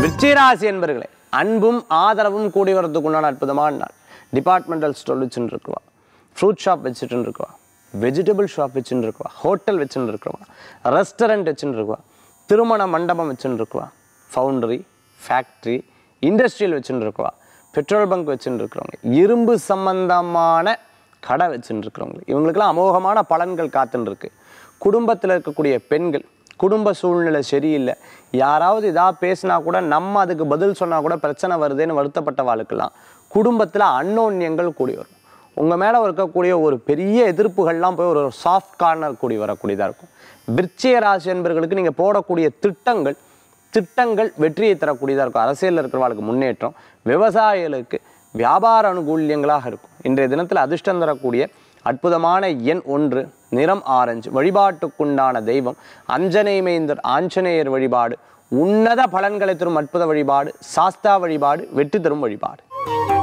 விருச்சிகராசி என்பர்களே அன்பும் ஆதரவும் கூடி வரதுக்கு உண்டான அற்புதமான நாள் டிபார்ட்மெண்டல் ஸ்டோர் வச்சுட்டு இருக்குவா ஃப்ரூட் ஷாப் வச்சுட்டு இருக்குவா வெஜிடபிள் ஷாப் வச்சுட்டு இருக்குவா ஹோட்டல் வச்சுட்டு இருக்குவா ரெஸ்டாரண்ட் வச்சுட்டு இருக்குவா திருமண மண்டபம் வச்சுட்டு இருக்குவா ஃபவுண்டரி ஃபேக்ட்ரி இண்டஸ்ட்ரியல் வச்சுட்டு இருக்குவா பெட்ரோல் பங்க் வச்சுட்டு இருக்கிறவங்க இரும்பு சம்பந்தமான கடை வச்சுட்டு இருக்கிறவங்க இவங்களுக்கெல்லாம் அமோகமான பலன்கள் காத்துன்னு இருக்கு குடும்பத்தில் இருக்கக்கூடிய பெண்கள் குடும்ப சூழ்நிலை சரியில்லை யாராவது இதா பேசினா கூட நம்ம அதுக்கு பதில் சொன்னா கூட பிரச்சனை வருதுன்னு வருத்தப்பட்ட வாழ்க்கெல்லாம் குடும்பத்தில் அன்னோன்யங்கள் கூடி வரும் உங்கள் மேலே இருக்கக்கூடிய ஒரு பெரிய எதிர்ப்புகள்லாம் போய் ஒரு சாஃப்ட் கார்னர் கூடி வரக்கூடியதாக இருக்கும் விருச்சிக ராசி என்பவர்களுக்கு நீங்கள் போடக்கூடிய திட்டங்கள் திட்டங்கள் வெற்றியை தரக்கூடியதாக இருக்கும் அரசியலில் இருக்கிறவர்களுக்கு முன்னேற்றம் விவசாயிகளுக்கு வியாபார அனுகூல்யங்களாக இருக்கும் இன்றைய தினத்தில் அதிர்ஷ்டம் தரக்கூடிய அற்புதமான எண் ஒன்று நிறம் ஆரஞ்சு வழிபாட்டுக்குண்டான தெய்வம் அஞ்சனை மைந்தர் ஆஞ்சநேயர் வழிபாடு உன்னத பலன்களை தரும் அற்புத வழிபாடு சாஸ்தா வழிபாடு வெற்றி தரும் வழிபாடு